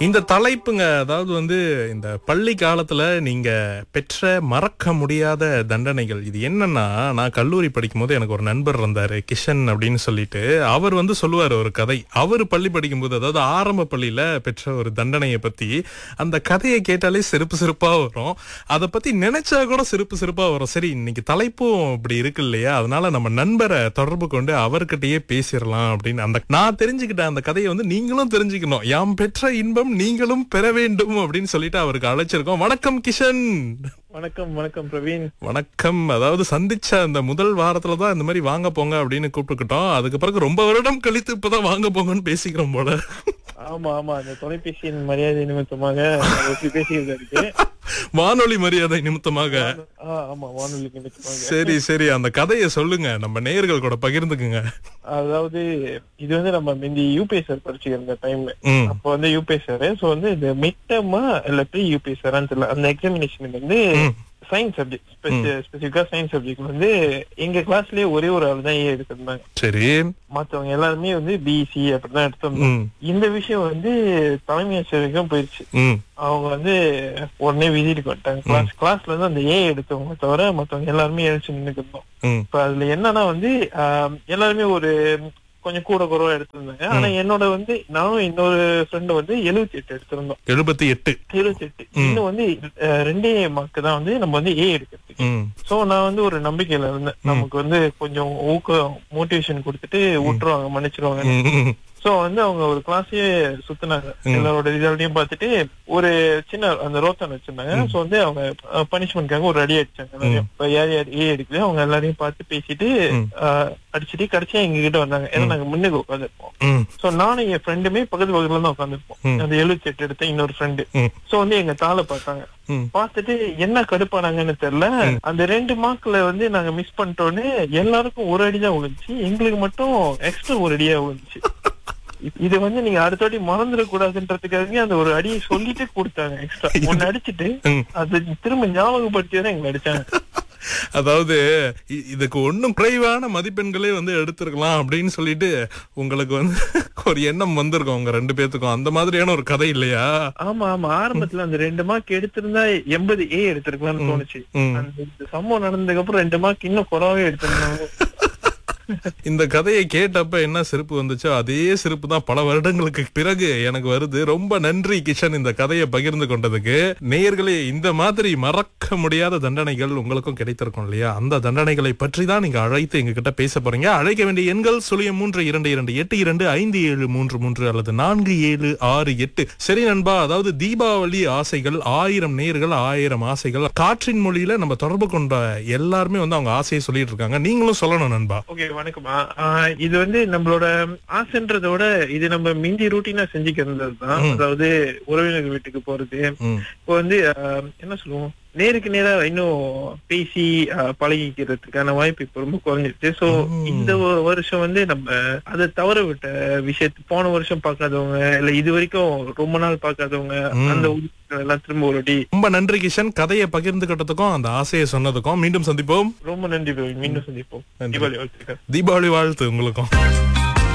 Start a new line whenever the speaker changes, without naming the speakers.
இந்த தலைப்புங்க அதாவது வந்து இந்த பள்ளி காலத்துல நீங்க பெற்ற மறக்க முடியாத தண்டனைகள் இது என்னன்னா நான் கல்லூரி படிக்கும் போது எனக்கு ஒரு நண்பர் இருந்தாரு கிஷன் அப்படின்னு சொல்லிட்டு அவர் வந்து சொல்லுவார் ஒரு கதை அவர் பள்ளி படிக்கும்போது அதாவது ஆரம்ப பள்ளியில பெற்ற ஒரு தண்டனையை பத்தி அந்த கதையை கேட்டாலே சிறப்பு சிறப்பா வரும் அதை பத்தி நினைச்சா கூட சிறப்பு சிறப்பா வரும் சரி இன்னைக்கு தலைப்பும் இப்படி இருக்கு இல்லையா அதனால நம்ம நண்பரை தொடர்பு கொண்டு அவர்கிட்டயே பேசிடலாம் அப்படின்னு அந்த நான் தெரிஞ்சுக்கிட்ட அந்த கதையை வந்து நீங்களும் தெரிஞ்சுக்கணும் யாம் பெற்ற இன்பம் நீங்களும் பெற வேண்டும் அப்படின்னு சொல்லிட்டு அவருக்கு அழைச்சிருக்கோம் வணக்கம் கிஷன்
வணக்கம் வணக்கம் பிரவீன்
வணக்கம் அதாவது சந்திச்ச அந்த முதல் வாரத்துல தான் இந்த மாதிரி வாங்க போங்க அப்படின்னு கூப்பிட்டுக்கிட்டோம் அதுக்கு பிறகு ரொம்ப வருடம் கழித்து இப்பதான் வாங்க போங்கன்னு பேசிக்கிறோம் போல
ஆமா ஆமா அந்த தொலைபேசியின் மரியாதை நிமித்தமாக எப்படி பேசியது இருக்கு
வானொலி மரியாதை நிமித்தமாக
ஆ, ஆமா வானொலி நிமித்தமாக
சரி சரி அந்த கதையை சொல்லுங்க நம்ம நேயர்கள் கூட பகிர்ந்துக்குங்க
அதாவது இது வந்து நம்ம இந்த யூபிஎஸ்ஆர் படிச்சு இருந்த டைம்ல
ம்
அப்போ வந்து யூபிஎஸ்ஆர் சோ வந்து இந்த மிட்டமா இல்ல ப்ரீ யூபிஎஸ்ஆர்னு தெரியல அந்த எக்ஸாமினேஷன் வந்து
ம்.
சயின்ஸ் சப்ஜெக்ட் ஸ்பெசிபிக்கா சயின்ஸ் சப்ஜெக்ட் வந்து எங்க கிளாஸ்லயே ஒரே ஒரு ஆள் தான் ஏ எடுத்திருந்தாங்க
சரி
மத்தவங்க எல்லாருமே வந்து பிசி அப்படிதான் எடுத்திருந்தாங்க
ம்
இந்த விஷயம் வந்து தலைமை ஆசிரியருக்கும் போயிருச்சு
ம்
அவங்க வந்து உடனே விதிட்டு வந்துட்டாங்க கிளாஸ் கிளாஸ்ல இருந்து அந்த ஏ எடுத்தவங்க தவிர மத்தவங்க எல்லாருமே எழுச்சி நின்னுட்டு இருந்தோம்
ம்
இப்ப அதுல என்னன்னா வந்து ஆஹ், எல்லாருமே ஒரு கொஞ்சம் கூட குறவா எடுத்திருந்தாங்க ஆனா என்னோட வந்து நானும் இன்னொரு ஃப்ரெண்டு வந்து எழுபத்தி எட்டு எடுத்திருந்தோம்
எழுபத்தி எட்டு
எழுபத்தி எட்டு இன்னும் வந்து ஆஹ், ரெண்டே மார்க்கு தான் வந்து நம்ம வந்து ஏ எடுக்கிறதுக்கு
ம்
சோ நான் வந்து ஒரு நம்பிக்கையில இருந்தேன் நமக்கு வந்து கொஞ்சம் ஊக்கம் மோட்டிவேஷன் கொடுத்துட்டு விட்டுருவாங்க மன்னிச்சிருவாங்க
ம், ம்,
சோ வந்து அவங்க ஒரு கிளாஸே சுத்தினாங்க எல்லாரோட ரிசல்ட்டையும் பார்த்துட்டு ஒரு சின்ன அந்த ரோத்தன் வச்சிருந்தாங்க சோ வந்து அவங்க பனிஷ்மெண்ட்காக ஒரு அடி அடிச்சாங்க எல்லாரையும். இப்ப யார் யார் ஏ அடிக்கல அவங்க எல்லாரையும் பார்த்து பேசிட்டு அஹ், அடிச்சிட்டு கடைசியா எங்க கிட்ட வந்தாங்க ஏன்னா நாங்க முன்னுக்கு உட்காந்துருப்போம்
ம்,
சோ நானும் என் ஃப்ரெண்டுமே பக்கத்து பக்கத்துல தான் உட்காந்துருப்போம் அந்த எழுபத்தி எட்டு எடுத்த இன்னொரு ஃப்ரெண்டு
ம்.
சோ வந்து எங்க தாளை பார்த்தாங்க
ம்.
பார்த்துட்டு என்ன கடுப்பானாங்கன்னு தெரியல அந்த ரெண்டு மார்க்ல வந்து நாங்க மிஸ் பண்ணிட்டோன்னு எல்லாருக்கும் ஒரு அடி தான் விழுந்துச்சு எங்களுக்கு மட்டும் எக்ஸ்ட்ரா ஒரு அடியா விழுந்துச்சு இது வந்து நீங்க அடுத்த வாட்டி மறந்துட கூடாதுன்றதுக்காக அந்த ஒரு அடியை சொல்லிட்டு கொடுத்தாங்க எக்ஸ்ட்ரா ஒன்னு அடிச்சிட்டு
ம்.
அது திரும்ப ஞாபகப்படுத்தி தான் எங்களை அடிச்சாங்க
அதாவது இ- இதுக்கு ஒன்னும் குறைவான மதிப்பெண்களே வந்து எடுத்திருக்கலாம் அப்படின்னு சொல்லிட்டு உங்களுக்கு வந்து ஒரு எண்ணம் வந்திருக்கும் உங்க ரெண்டு பேத்துக்கும் அந்த மாதிரியான ஒரு கதை இல்லையா
ஆமா ஆமா ஆரம்பத்துல அந்த ரெண்டு மார்க் எடுத்திருந்தா எண்பது ஏ எடுத்திருக்கலாம்னு தோணுச்சு
ம்.
அந்த இந்த சம்பவம் நடந்ததுக்கு அப்புறம் ரெண்டு மார்க் இன்னும் குறவே எடுத்திருந்தாங்க
இந்த கதையை கேட்டப்ப என்ன சிரிப்பு வந்துச்சோ அதே சிரிப்பு தான் பல வருடங்களுக்கு பிறகு எனக்கு வருது ரொம்ப நன்றி கிஷன் இந்த கதையை பகிர்ந்து கொண்டதுக்கு நேயர்களே இந்த மாதிரி மறக்க முடியாத தண்டனைகள் உங்களுக்கும் கிடைத்திருக்கும் இல்லையா அந்த தண்டனைகளை பற்றி தான் நீங்க அழைத்து எங்க கிட்ட பேச போறீங்க அழைக்க வேண்டிய எண்கள் சுழியம் மூன்று இரண்டு இரண்டு எட்டு இரண்டு ஐந்து ஏழு மூன்று மூன்று அல்லது நான்கு ஏழு ஆறு எட்டு சரி நண்பா அதாவது தீபாவளி ஆசைகள் ஆயிரம் நேர்கள் ஆயிரம் ஆசைகள் காற்றின் மொழியில நம்ம தொடர்பு கொண்ட எல்லாருமே வந்து அவங்க ஆசையை சொல்லிட்டு இருக்காங்க நீங்களும் சொல்லணும் நண்பா
ஓகே வணக்கம் ஆ, ஆ, இது வந்து நம்மளோட ஆசைன்றத விட இது நம்ம மிந்தி ரூட்டீனா செஞ்சுக்கிறது தான் அதாவது உறவினர்கள் வீட்டுக்கு போறது
ம்
இப்போ வந்து ஆ, என்ன சொல்லுவோம் நேருக்கு நேரா இன்னும் பேசி ஆ, பழகிக்கிறதுக்கான வாய்ப்பு இப்ப ரொம்ப குறைஞ்சிருச்சு சோ இந்த ஒரு வருஷம் வந்து நம்ம அதை தவற விட்ட விஷயத்து போன வருஷம் பார்க்காதவங்க இல்ல இது வரைக்கும் ரொம்ப நாள் பார்க்காதவங்க அந்த உறவினர்கள் எல்லாம் திரும்ப ஒரு வாட்டி
ரொம்ப நன்றி கிஷன் கதையை பகிர்ந்துகிட்டதுக்கும் அந்த ஆசையை சொன்னதுக்கும் மீண்டும் சந்திப்போம்
ரொம்ப நன்றி பிரவீன். மீண்டும் சந்திப்போம் தீபாவளி வாழ்த்துக்கள்
தீபாவளி வாழ்த்து உங்களுக்கும்